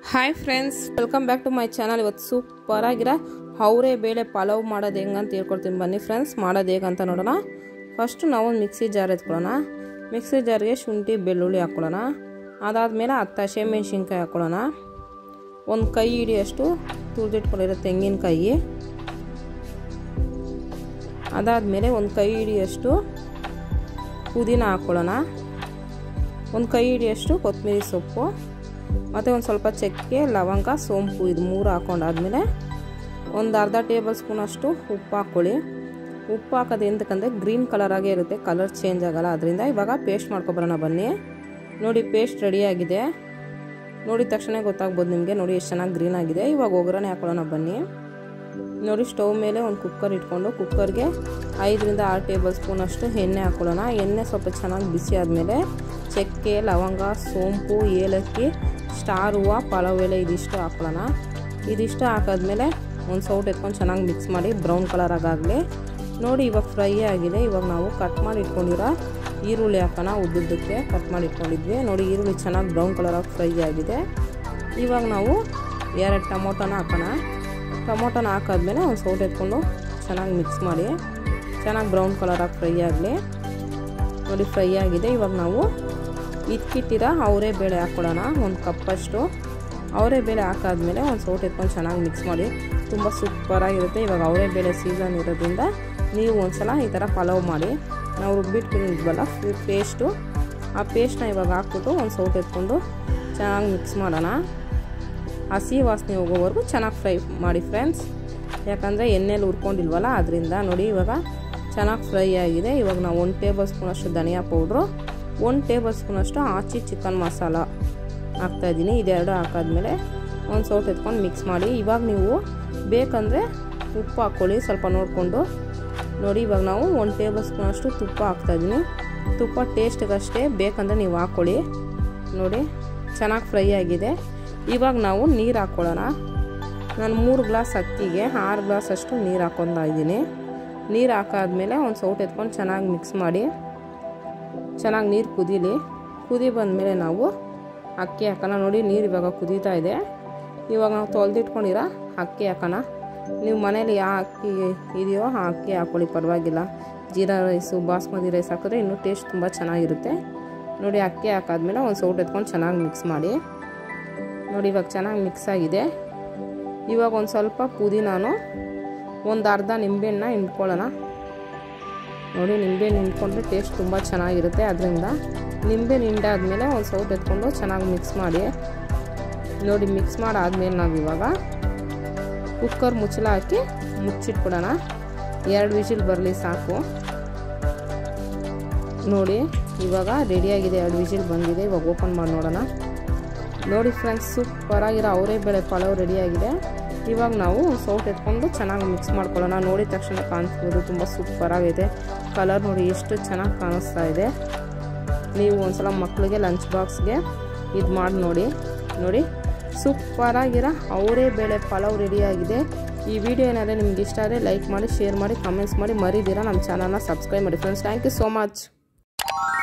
hi friends welcome back to my channel ಇವತ್ತು super ಆಗಿರೋ ಅವರೇ ಬೇಳೆ ಪಲಾವ್ ಮಾಡೋದು ಹೆಂಗಂತ ಹೇಳ್ಕೊಡ್ತೀನಿ ಬನ್ನಿ ಫ್ರೆಂಡ್ಸ್ ಮಾಡೋದು ಹೇಗಂತ ನೋಡೋಣ ಫಸ್ಟ್ ನಾವು ಒಂದು ಮಿಕ್ಸಿ ಜಾರ್ ಎತ್ಕೊಳ್ಳೋಣ ಮಿಕ್ಸಿ ಜಾರ್ಗೆ ಶುಂಠಿ ಬೆಳ್ಳುಳ್ಳಿ ಹಾಕ್ಕೊಳ್ಳೋಣ ಅದಾದಮೇಲೆ ಹತ್ತು ಹಸಿಮೆಣ್ಸಿನ್ಕಾಯಿ ಹಾಕ್ಕೊಳ್ಳೋಣ ಒಂದು ಕೈ ಹಿಡಿಯಷ್ಟು ತುರಿದಿಟ್ಕೊಂಡಿರೋ ತೆಂಗಿನಕಾಯಿ ಅದಾದಮೇಲೆ ಒಂದು ಕೈ ಹಿಡಿಯಷ್ಟು ಪುದೀನ ಹಾಕ್ಕೊಳ್ಳೋಣ ಒಂದು ಕೈ ಹಿಡಿಯಷ್ಟು ಕೊತ್ತಂಬರಿ ಸೊಪ್ಪು ಮತ್ತು ಒಂದು ಸ್ವಲ್ಪ ಚಕ್ಕೆ ಲವಂಗ ಸೋಂಪು ಇದು ಮೂರು ಹಾಕೊಂಡಾದ್ಮೇಲೆ ಒಂದು ಅರ್ಧ ಟೇಬಲ್ ಸ್ಪೂನಷ್ಟು ಉಪ್ಪು ಹಾಕ್ಕೊಳ್ಳಿ ಉಪ್ಪು ಹಾಕೋದು ಎಂತಕ್ಕಂದರೆ ಗ್ರೀನ್ ಕಲರಾಗೇ ಇರುತ್ತೆ ಕಲರ್ ಚೇಂಜ್ ಆಗೋಲ್ಲ ಅದರಿಂದ ಇವಾಗ ಪೇಸ್ಟ್ ಮಾಡ್ಕೊಬರೋಣ ಬನ್ನಿ ನೋಡಿ ಪೇಸ್ಟ್ ರೆಡಿಯಾಗಿದೆ ನೋಡಿದ ತಕ್ಷಣ ಗೊತ್ತಾಗ್ಬೋದು ನಿಮಗೆ ನೋಡಿ ಎಷ್ಟು ಚೆನ್ನಾಗಿ ಗ್ರೀನ್ ಆಗಿದೆ ಇವಾಗ ಒಗ್ಗರಣೆ ಹಾಕೊಳ್ಳೋಣ ಬನ್ನಿ ನೋಡಿ ಸ್ಟವ್ ಮೇಲೆ ಒಂದು ಕುಕ್ಕರ್ ಇಟ್ಕೊಂಡು ಕುಕ್ಕರ್ಗೆ ಐದರಿಂದ ಆರು ಟೇಬಲ್ ಸ್ಪೂನಷ್ಟು ಎಣ್ಣೆ ಹಾಕ್ಕೊಳ್ಳೋಣ ಎಣ್ಣೆ ಸ್ವಲ್ಪ ಚೆನ್ನಾಗಿ ಬಿಸಿ ಆದಮೇಲೆ ಚಕ್ಕೆ ಲವಂಗ ಸೋಂಪು ಏಲಕ್ಕಿ ಸ್ಟಾರ್ ಹೂವು ಪಲಾವ್ ಎಲೆ ಇದಿಷ್ಟು ಹಾಕ್ಕೊಳ್ಳೋಣ ಇದಿಷ್ಟು ಹಾಕಾದ್ಮೇಲೆ ಒಂದು ಸೌಟ್ ಎತ್ಕೊಂಡು ಚೆನ್ನಾಗಿ ಮಿಕ್ಸ್ ಮಾಡಿ ಬ್ರೌನ್ ಕಲರ್ ಆಗಾಗಲಿ ನೋಡಿ ಇವಾಗ ಫ್ರೈ ಆಗಿದೆ ಇವಾಗ ನಾವು ಕಟ್ ಮಾಡಿ ಇಟ್ಕೊಂಡಿರೋ ಈರುಳ್ಳಿ ಹಾಕೋಣ ಉದ್ದುದ್ದಕ್ಕೆ ಕಟ್ ಮಾಡಿ ಇಟ್ಕೊಂಡಿದ್ವಿ ನೋಡಿ ಈರುಳ್ಳಿ ಚೆನ್ನಾಗಿ ಬ್ರೌನ್ ಕಲರಾಗಿ ಫ್ರೈ ಆಗಿದೆ ಇವಾಗ ನಾವು ಎರಡು ಟೊಮೊಟೊನ ಹಾಕೋಣ ಟೊಮೊಟೊನ ಹಾಕಾದ್ಮೇಲೆ ಒಂದು ಸೌಟ್ ಎತ್ಕೊಂಡು ಚೆನ್ನಾಗಿ ಮಿಕ್ಸ್ ಮಾಡಿ ಚೆನ್ನಾಗಿ ಬ್ರೌನ್ ಕಲರಾಗಿ ಫ್ರೈ ಆಗಲಿ ನೋಡಿ ಫ್ರೈ ಆಗಿದೆ ಇವಾಗ ನಾವು ಇಟ್ಕಿಟ್ಟಿರೋ ಅವರೇ ಬೇಳೆ ಹಾಕ್ಕೊಳ್ಳೋಣ ಒಂದು ಕಪ್ಪಷ್ಟು ಅವರೇ ಬೇಳೆ ಹಾಕಾದ್ಮೇಲೆ ಒಂದು ಸೌಟ್ ಎತ್ಕೊಂಡು ಚೆನ್ನಾಗಿ ಮಿಕ್ಸ್ ಮಾಡಿ ತುಂಬ ಸೂಪರಾಗಿರುತ್ತೆ ಇವಾಗ ಅವರೇ ಬೇಳೆ ಸೀಸನ್ ಇರೋದ್ರಿಂದ ನೀವು ಒಂದ್ಸಲ ಈ ಥರ ಪಲಾವ್ ಮಾಡಿ ನಾವು ರುಬ್ಬಿಟ್ಕೊಂಡಿದ್ವಲ್ಲ ಪೇಸ್ಟು ಆ ಪೇಸ್ಟ್ನ ಇವಾಗ ಹಾಕ್ಬಿಟ್ಟು ಒಂದು ಸೌಟ್ ಎತ್ಕೊಂಡು ಚೆನ್ನಾಗಿ ಮಿಕ್ಸ್ ಮಾಡೋಣ ಹಸಿ ವಾಸನೆ ಹೋಗೋವರೆಗೂ ಚೆನ್ನಾಗಿ ಫ್ರೈ ಮಾಡಿ ಫ್ರೆಂಡ್ಸ್ ಯಾಕಂದರೆ ಎಣ್ಣೆಲಿ ಹುರ್ಕೊಂಡಿಲ್ವಲ್ಲ ಅದರಿಂದ ನೋಡಿ ಇವಾಗ ಚೆನ್ನಾಗಿ ಫ್ರೈ ಆಗಿದೆ ಇವಾಗ ನಾವು ಒಂದು ಟೇಬಲ್ ಸ್ಪೂನಷ್ಟು ಧನಿಯಾ ಪೌಡ್ರು ಒಂದು ಟೇಬಲ್ ಸ್ಪೂನಷ್ಟು ಆಚಿ ಚಿಕನ್ ಮಸಾಲ ಹಾಕ್ತಾಯಿದ್ದೀನಿ ಇದೆರಡು ಹಾಕಾದ್ಮೇಲೆ ಒಂದು ಸೌಟ್ ಎತ್ಕೊಂಡು ಮಿಕ್ಸ್ ಮಾಡಿ ಇವಾಗ ನೀವು ಬೇಕಂದರೆ ಉಪ್ಪು ಹಾಕ್ಕೊಳ್ಳಿ ಸ್ವಲ್ಪ ನೋಡಿಕೊಂಡು ನೋಡಿ ಇವಾಗ ನಾವು ಒಂದು ಟೇಬಲ್ ಸ್ಪೂನಷ್ಟು ತುಪ್ಪ ಹಾಕ್ತಾಯಿದ್ದೀನಿ ತುಪ್ಪ ಟೇಸ್ಟ್ಗಷ್ಟೇ ಬೇಕಂದರೆ ನೀವು ಹಾಕ್ಕೊಳ್ಳಿ ನೋಡಿ ಚೆನ್ನಾಗಿ ಫ್ರೈ ಆಗಿದೆ ಇವಾಗ ನಾವು ನೀರು ಹಾಕ್ಕೊಳ್ಳೋಣ ನಾನು ಮೂರು ಗ್ಲಾಸ್ ಅಕ್ಕಿಗೆ ಆರು ಗ್ಲಾಸ್ ಅಷ್ಟು ನೀರು ಹಾಕ್ಕೊಂತ ಇದ್ದೀನಿ ನೀರು ಹಾಕಾದ್ಮೇಲೆ ಒಂದು ಸೌಟ್ ಎತ್ಕೊಂಡು ಚೆನ್ನಾಗಿ ಮಿಕ್ಸ್ ಮಾಡಿ ಚೆನ್ನಾಗಿ ನೀರು ಕುದೀಲಿ ಕುದಿ ಬಂದಮೇಲೆ ನಾವು ಅಕ್ಕಿ ಹಾಕೋಣ ನೋಡಿ ನೀರು ಇವಾಗ ಕುದೀತಾ ಇದೆ ಇವಾಗ ನಾವು ತೊಳೆದಿಟ್ಕೊಂಡಿರೋ ಅಕ್ಕಿ ಹಾಕೋಣ ನೀವು ಮನೇಲಿ ಯಾವ ಅಕ್ಕಿ ಇದೆಯೋ ಆ ಅಕ್ಕಿ ಹಾಕ್ಕೊಳ್ಳಿ ಪರವಾಗಿಲ್ಲ ಜೀರಾ ರೈಸು ಬಾಸ್ಮತಿ ರೈಸ್ ಹಾಕಿದ್ರೆ ಇನ್ನೂ ಟೇಸ್ಟ್ ತುಂಬ ಚೆನ್ನಾಗಿರುತ್ತೆ ನೋಡಿ ಅಕ್ಕಿ ಹಾಕಾದ್ಮೇಲೆ ಒಂದು ಸೌಟ್ ಎತ್ಕೊಂಡು ಚೆನ್ನಾಗಿ ಮಿಕ್ಸ್ ಮಾಡಿ ನೋಡಿ ಇವಾಗ ಚೆನ್ನಾಗಿ ಮಿಕ್ಸ್ ಆಗಿದೆ ಇವಾಗ ಒಂದು ಸ್ವಲ್ಪ ಪುದೀನಾನು ಒಂದು ಅರ್ಧ ನಿಂಬೆಹಣ್ಣ ಹಿಂಡ್ಕೊಳ್ಳೋಣ ನೋಡಿ ನಿಂಬೆಹಣ್ಣು ಹಿಂಡ್ಕೊಂಡ್ರೆ ಟೇಸ್ಟ್ ತುಂಬ ಚೆನ್ನಾಗಿರುತ್ತೆ ಅದರಿಂದ ನಿಂಬೆ ಹಿಂಡಾದ್ಮೇಲೆ ಒಂದು ಸೌಟ್ ಎತ್ಕೊಂಡು ಚೆನ್ನಾಗಿ ಮಿಕ್ಸ್ ಮಾಡಿ ನೋಡಿ ಮಿಕ್ಸ್ ಮಾಡಾದ್ಮೇಲೆ ನಾವು ಇವಾಗ ಕುಕ್ಕರ್ ಮುಚ್ಚಲ ಹಾಕಿ ಮುಚ್ಚಿಟ್ಬಿಡೋಣ ಎರಡು ವಿಜಿಲ್ ಬರಲಿ ಸಾಕು ನೋಡಿ ಇವಾಗ ರೆಡಿಯಾಗಿದೆ ಎರಡು ವಿಜಿಲ್ ಬಂದಿದೆ ಇವಾಗ ಓಪನ್ ಮಾಡಿ ನೋಡೋಣ ನೋಡಿ ಫ್ರೆಂಡ್ಸ್ ಸೂಪರಾಗಿರೋ ಅವರೇ ಬೇಳೆ ಪಲಾವ್ ರೆಡಿಯಾಗಿದೆ ಇವಾಗ ನಾವು ಸೌಟ್ ಎತ್ಕೊಂಡು ಚೆನ್ನಾಗಿ ಮಿಕ್ಸ್ ಮಾಡ್ಕೊಳ್ಳೋಣ ನೋಡಿದ ತಕ್ಷಣ ಕಾಣಿಸ್ಬೋದು ತುಂಬ ಸೂಪರಾಗಿದೆ ಕಲರ್ ನೋಡಿ ಎಷ್ಟು ಚೆನ್ನಾಗಿ ಕಾಣಿಸ್ತಾ ಇದೆ ನೀವು ಒಂದ್ಸಲ ಮಕ್ಕಳಿಗೆ ಲಂಚ್ ಬಾಕ್ಸ್ಗೆ ಇದು ಮಾಡಿ ನೋಡಿ ನೋಡಿ ಸೂಪರಾಗಿರೋ ಅವರೇ ಬೇಳೆ ಪಲಾವ್ ರೆಡಿಯಾಗಿದೆ ಈ ವಿಡಿಯೋ ಏನಾದರೆ ನಿಮ್ಗೆ ಇಷ್ಟ ಆದರೆ ಲೈಕ್ ಮಾಡಿ ಶೇರ್ ಮಾಡಿ ಕಮೆಂಟ್ಸ್ ಮಾಡಿ ಮರಿದಿರ ನಮ್ಮ ಚಾನಲ್ನ ಸಬ್ಸ್ಕ್ರೈಬ್ ಮಾಡಿ friends thank you so much